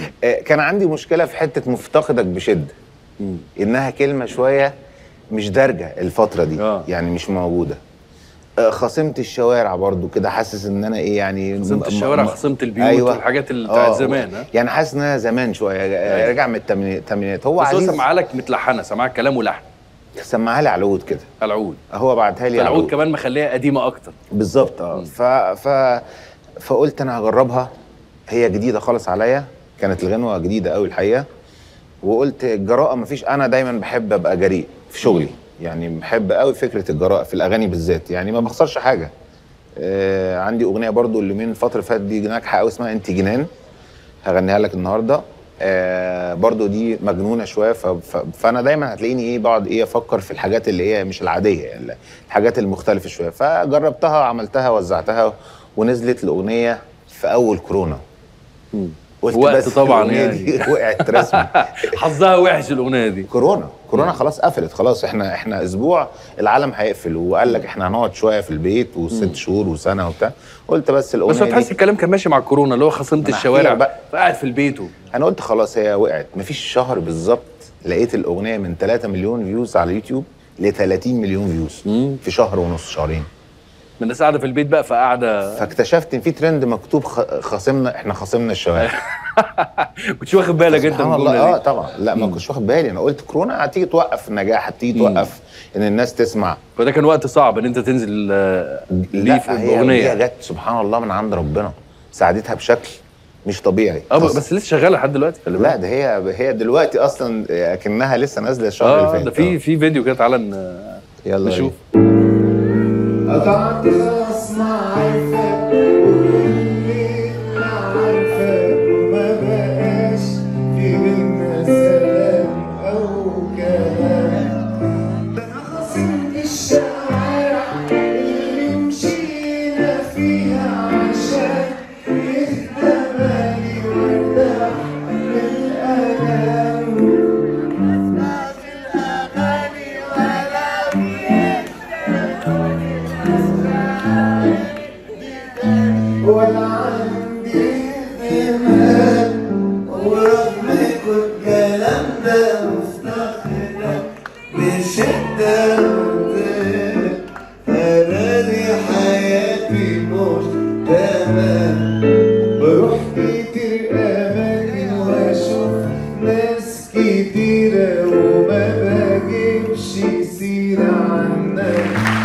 آه، كان عندي مشكله في حته مفتقدك بشده انها كلمه شويه مش دارجه الفتره دي آه. يعني مش موجوده آه، خصمت الشوارع برضو كده حاسس ان انا ايه يعني خصمت م- الشوارع م- خصمت البيوت والحاجات اللي بتاعت آه، زمان ها يعني حاسس ان انا زمان شويه أيوة. راجع من التمانينات التمانينات. هو بس هو عزيز سمعها لك متلحنه سمعها كلام ولحن سمعها لي على العود كده العود هو بعتها لي على فالعود كمان مخليها قديمه اكتر بالظبط اه ف... ف... فقلت انا هجربها هي جديده خالص عليا كانت الغنوه جديده قوي الحقيقه وقلت الجراءه مفيش انا دايما بحب ابقى جريء في شغلي يعني بحب قوي فكره الجراءه في الاغاني بالذات يعني ما بخسرش حاجه آه عندي اغنيه برضو اللي من الفتره اللي فاتت دي ناجحه قوي اسمها انت جنان هغنيها لك النهارده آه برضو دي مجنونه شويه ف... ف... فانا دايما هتلاقيني ايه بقعد ايه افكر في الحاجات اللي هي مش العاديه يعني الحاجات المختلفه شويه فجربتها عملتها وزعتها ونزلت الاغنيه في اول كورونا قلت وقت بس طبعاً الأغنية يعني. دي وقعت رسمي حظها وحش الاغنيه دي كورونا كورونا خلاص قفلت خلاص احنا احنا اسبوع العالم هيقفل وقال لك احنا هنقعد شويه في البيت وست شهور وسنه وبتاع قلت بس الاغنيه بس هو تحس دي الكلام كان ماشي مع الكورونا اللي هو خصمت أنا الشوارع هحكي لك بقى. فقاعد في البيت و- انا قلت خلاص هي وقعت مفيش شهر بالظبط لقيت الاغنيه من 3 مليون فيوز على اليوتيوب ل 30 مليون فيوز في شهر ونص شهرين من الناس قاعده في البيت بقى فقاعده فاكتشفت ان في ترند مكتوب خ- خصمنا احنا خصمنا الشوارع كنتش واخد بالك انت من سبحان الله الجمله اه دي طبعا لا ما كنتش واخد بالي انا قلت كورونا هتيجي توقف النجاح هتيجي توقف ان الناس تسمع فده كان وقت صعب ان انت تنزل آه، ليه في لا هي الاغنيه هي جت سبحان الله من عند ربنا ساعدتها بشكل مش طبيعي اه خاص- بس لسه شغاله لحد دلوقتي خلي لا بالك ده هي هي دلوقتي اصلا اكنها لسه نازله الشهر اللي اه فات ده في في فيديو كده تعالى ن- يلا نشوف قطعت خلاص ما عارفك واللي ما عارفك وما بقاش في بينا سلام او كلام ده انا خصمت الشوارع اللي مشينا فيها عشان يهدى بالي وارتاح من الالام اسمع في الاغاني ولا ولا عندي اهتمام ورغم كل الكلام ده مفتقدك بشدة قلتلك أراني حياتي مش تمام بروح كتير أماكن وأشوف ناس كتيرة وما بجيبش سيرة عنك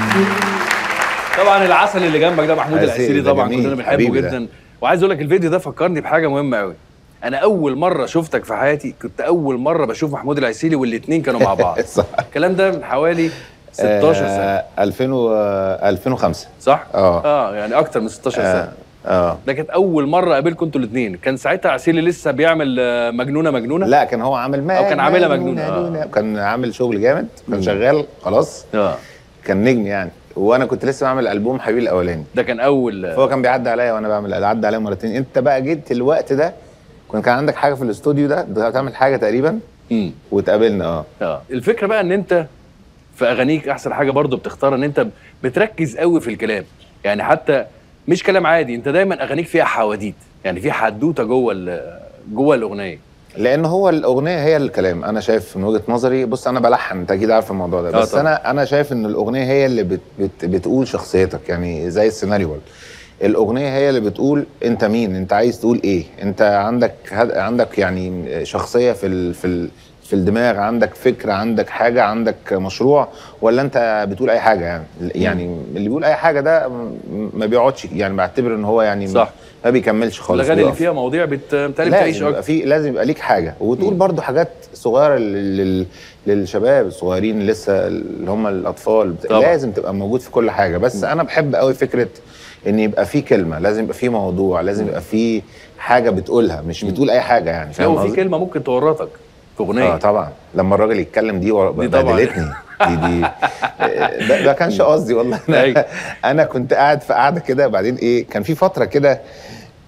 طبعا العسل اللي جنبك ده محمود عسيري العسيري ده طبعا جميل، كلنا بنحبه حبيبي ده. جدا وعايز اقول لك الفيديو ده فكرني بحاجه مهمه قوي انا اول مره شفتك في حياتي كنت اول مره بشوف محمود العسيري والاثنين كانوا مع بعض صح الكلام ده من حوالي 16 سنه آه 2000 و 2005 صح اه. اه يعني اكتر من 16 اه سنه اه ده كانت اول مره اقابلكم انتوا الاثنين كان ساعتها عسيري لسه بيعمل آه، مجنونه مجنونه لا كان هو عامل ما أو كان عاملها مجنونة، آه. مجنونة. كان عامل شغل جامد كان شغال خلاص اه كان نجم يعني وانا كنت لسه بعمل البوم حبيبي الاولاني ده كان اول فهو كان بيعدي عليا وانا بعمل عدى عليا مرتين انت بقى جيت الوقت ده كنت كان عندك حاجه في الاستوديو ده ده هتعمل حاجه تقريبا امم واتقابلنا اه اه الفكره بقى ان انت في اغانيك احسن حاجه برضو بتختار ان انت بتركز قوي في الكلام يعني حتى مش كلام عادي انت دايما اغانيك فيها حواديت يعني في حدوته جوه ال- جوه الاغنيه لان هو الاغنيه هي الكلام انا شايف من وجهه نظري بص انا بلحن انت اكيد عارف الموضوع ده آه بس طبعا. انا انا شايف ان الاغنيه هي اللي بت بت بتقول شخصيتك يعني زي السيناريو الاغنيه هي اللي بتقول انت مين انت عايز تقول ايه انت عندك هد- عندك يعني شخصيه في ال في ال في الدماغ عندك فكره عندك حاجه عندك مشروع ولا انت بتقول اي حاجه يعني يعني اللي بيقول اي حاجه ده م- ما بيقعدش يعني بعتبر ان هو يعني صح. ما بيكملش خالص الاغاني اللي بيقف. فيها مواضيع بت- بتهيألي بتعيش لازم يبقى اكتر في لازم يبقى ليك حاجه وتقول برضو حاجات صغيره لل... لل... للشباب الصغيرين لسه اللي هم الاطفال بت... طبعا. لازم تبقى موجود في كل حاجه بس انا بحب قوي فكره ان يبقى في كلمه لازم يبقى في موضوع لازم يبقى في حاجه بتقولها مش بتقول اي حاجه يعني فاهم لو في قصدي؟ كلمه ممكن تورطك في اغنيه اه طبعا لما الراجل يتكلم دي, ور... دي طبعاً. بهدلتني دي دي ده, ده كانش قصدي والله أيوة. انا انا كنت قاعد في قاعده كده بعدين ايه كان في فتره كده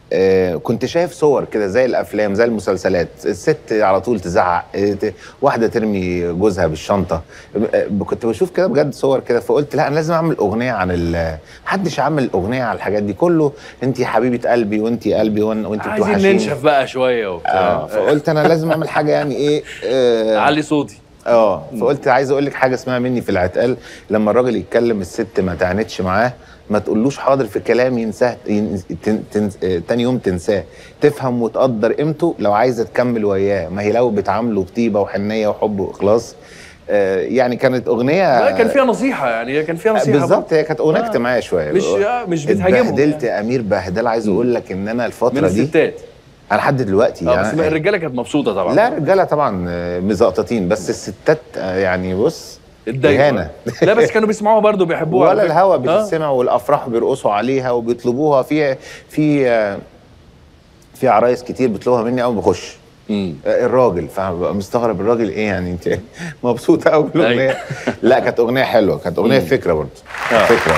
آه كنت شايف صور كده زي الافلام زي المسلسلات الست على طول تزعق آه، ت- واحده ترمي جوزها بالشنطه آه، كنت بشوف كده بجد صور كده فقلت لا انا لازم اعمل اغنيه عن ال محدش عامل اغنيه على الحاجات دي كله انت حبيبه قلبي وانت قلبي وأن- وانت عايزين بتوحشيني ننشف بقى شويه وبتاع اه فقلت انا لازم اعمل حاجه يعني ايه آه علي صوتي اه فقلت عايز اقول لك حاجه اسمها مني في العتقال لما الراجل يتكلم الست ما تعنتش معاه ما تقولوش حاضر في كلام ينساه ين- تن تن آه، تاني يوم تنساه تفهم وتقدر قيمته لو عايزه تكمل وياه ما هي لو بتعامله بطيبه وحنيه وحب واخلاص آه يعني كانت اغنيه لا كان فيها نصيحه يعني هي كان فيها نصيحه بالظبط هي كانت اغنيه آه. اجتماعيه شويه مش آه، مش بتهاجمهم اتبهدلت يعني. امير بهدله عايز اقول لك ان انا الفتره من دي الستات انا لحد دلوقتي اه بس يعني الرجاله كانت مبسوطه طبعا لا الرجاله طبعا آه، مزقططين بس الستات آه، يعني بص اتضايقوا إهانة. لا بس كانوا بيسمعوها برضه بيحبوها على ولا فكرة. الهوا آه. بتسمع والافراح بيرقصوا عليها وبيطلبوها في في آه، في عرايس كتير بيطلبوها مني اول ما بخش مم. آه، الراجل فببقى مستغرب الراجل ايه يعني انت مبسوطه قوي بالاغنيه أيوة. لا كانت اغنيه حلوه كانت اغنيه فكره برضه آه. فكره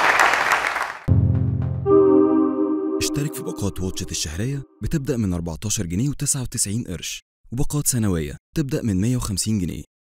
اشترك في باقات واتشت الشهرية بتبدأ من 14 جنيه و99 قرش وباقات سنوية تبدأ من 150 جنيه